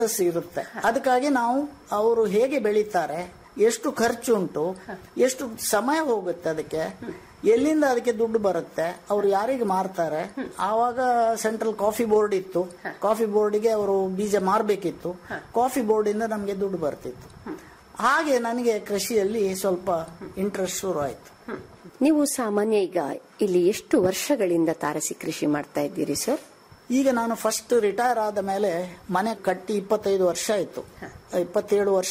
ಇರುತ್ತೆ ಅದಕ್ಕಾಗಿ ನಾವು ಅವರು ಹೇಗೆ ಬೆಳೀತಾರೆ ಎಷ್ಟು ಖರ್ಚು ಉಂಟು ಎಷ್ಟು ಸಮಯ ಹೋಗುತ್ತೆ ಅದಕ್ಕೆ ಎಲ್ಲಿಂದ ಅದಕ್ಕೆ ದುಡ್ಡು ಬರುತ್ತೆ ಅವ್ರು ಯಾರಿಗೆ ಮಾರ್ತಾರೆ ಆವಾಗ ಸೆಂಟ್ರಲ್ ಕಾಫಿ ಬೋರ್ಡ್ ಇತ್ತು ಕಾಫಿ ಬೋರ್ಡಿಗೆ ಅವರು ಬೀಜ ಮಾರಬೇಕಿತ್ತು ಕಾಫಿ ಬೋರ್ಡಿಂದ ನಮಗೆ ದುಡ್ಡು ಬರ್ತಿತ್ತು ಹಾಗೆ ನನಗೆ ಕೃಷಿಯಲ್ಲಿ ಸ್ವಲ್ಪ ಇಂಟ್ರೆಸ್ಟ್ ಶುರು ಆಯ್ತು ನೀವು ಸಾಮಾನ್ಯ ಈಗ ಇಲ್ಲಿ ಎಷ್ಟು ವರ್ಷಗಳಿಂದ ತಾರಸಿ ಕೃಷಿ ಮಾಡ್ತಾ ಇದ್ದೀರಿ ಸರ್ ಈಗ ನಾನು ಫಸ್ಟ್ ರಿಟೈರ್ ಆದ ಮೇಲೆ ಮನೆ ಕಟ್ಟಿ ಇಪ್ಪತ್ತೈದು ವರ್ಷ ಆಯ್ತು ಇಪ್ಪತ್ತೇಳು ವರ್ಷ